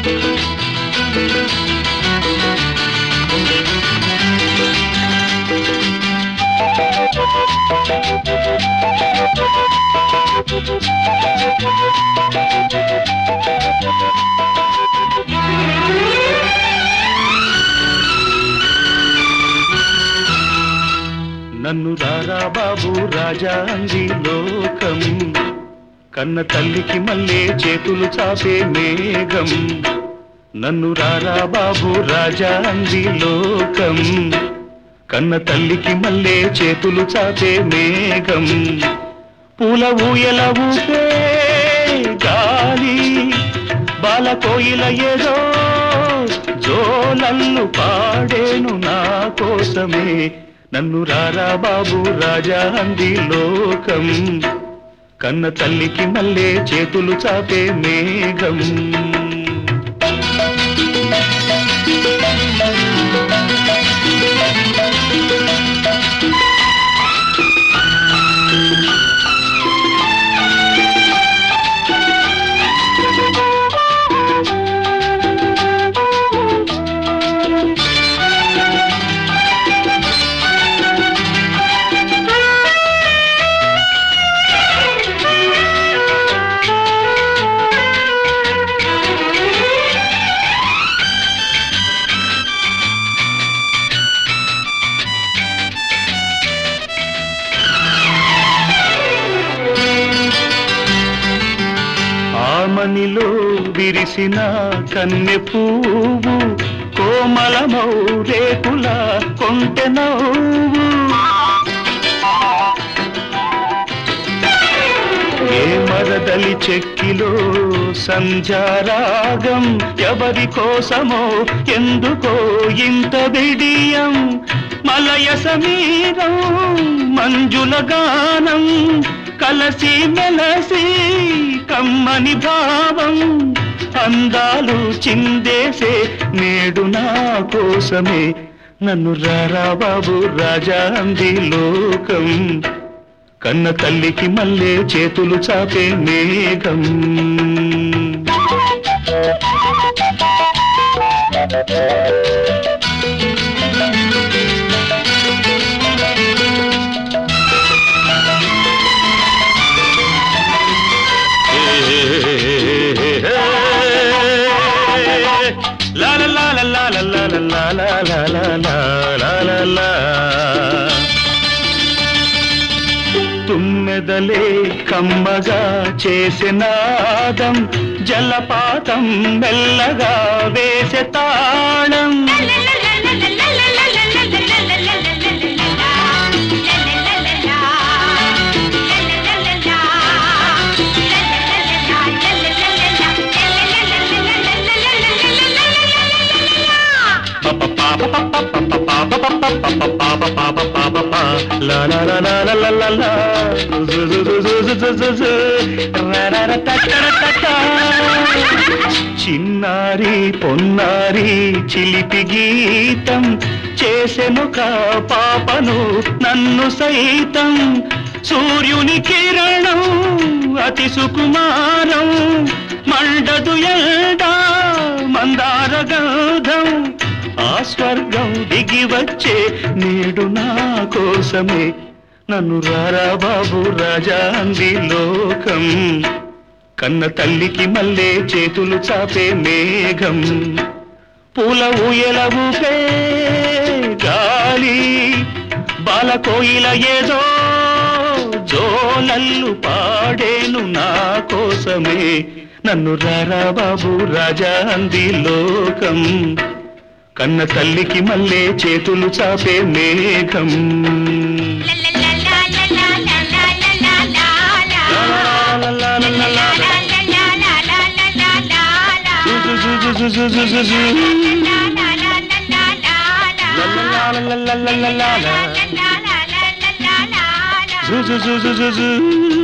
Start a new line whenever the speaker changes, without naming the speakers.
నన్ను రారా బాబు రాజా అంది లోకం కన్న తల్లికి మళ్ళీ చేతులు చాపే మేఘం నన్ను రారా బాబు రాజా అంది లోకం కన్న తల్లికి మళ్ళీ చేతులు చాపే మేఘం పూల ఊయల ఊపే గాలి బాల కోయిల ఏదో జోలల్లు పాడేను నా కోసమే నన్ను రారా బాబు రాజా అంది లోకం కన్న తల్లికి మళ్ళీ చేతులు చాపే మేఘం ఆమనిలో విరిసిన కన్నె పువ్వు కోమలమౌ రేకుల కొంటె నవ్వు ఏ మరదలి చెక్కిలో సంధ్యారాగం ఎవరి కోసమో ఎందుకో ఇంత బిడియం మలయ సమీరం మంజుల గానం కలసి మెలసి కమ్మని భావం అందాలు చిందేసే నేడు నా కోసమే నన్ను రారా బాబు రాజా అంది లోకం కన్న తల్లికి మళ్ళీ చేతులు చాపే మేఘం లా లా లా లా లా లా లా లా లా లా లా లా లా లా తుమ్మెదలే కమ్మగా చేసినాదం జలపాతం మెల్లగా వేసే తాళం లా లా లా లా లా లా లా లా. జు జు జు జు జు జు జు జు. రా రా రా ట ట ర ట ట. చిన్నారి పొన్నారి చిలిపి గీతం చేసెను కా పాపను నన్ను సైతం సూర్యుని కిరణం అతి సుకుమారం మండదు ఎల్డా మందార గంధం ఆ స్వర్గం దిగి వచ్చే నేడు నా కోసమే నన్ను రారా బాబు రాజా అంది లోకం కన్న తల్లికి మళ్ళీ చేతులు చాపే మేఘం పూల ఊయల ఊపే గాలి బాల కోయిల ఏదో జోలల్లు పాడేను నా కోసమే నన్ను రారా బాబు రాజా అంది లోకం కన్న తల్లికి మళ్ళీ చేతులు చాపే మేఘం జు జు జు జు జు జు జు జు జు. లా లా లా లా లా లా లా లా లా. జు జు జు జు జు జు.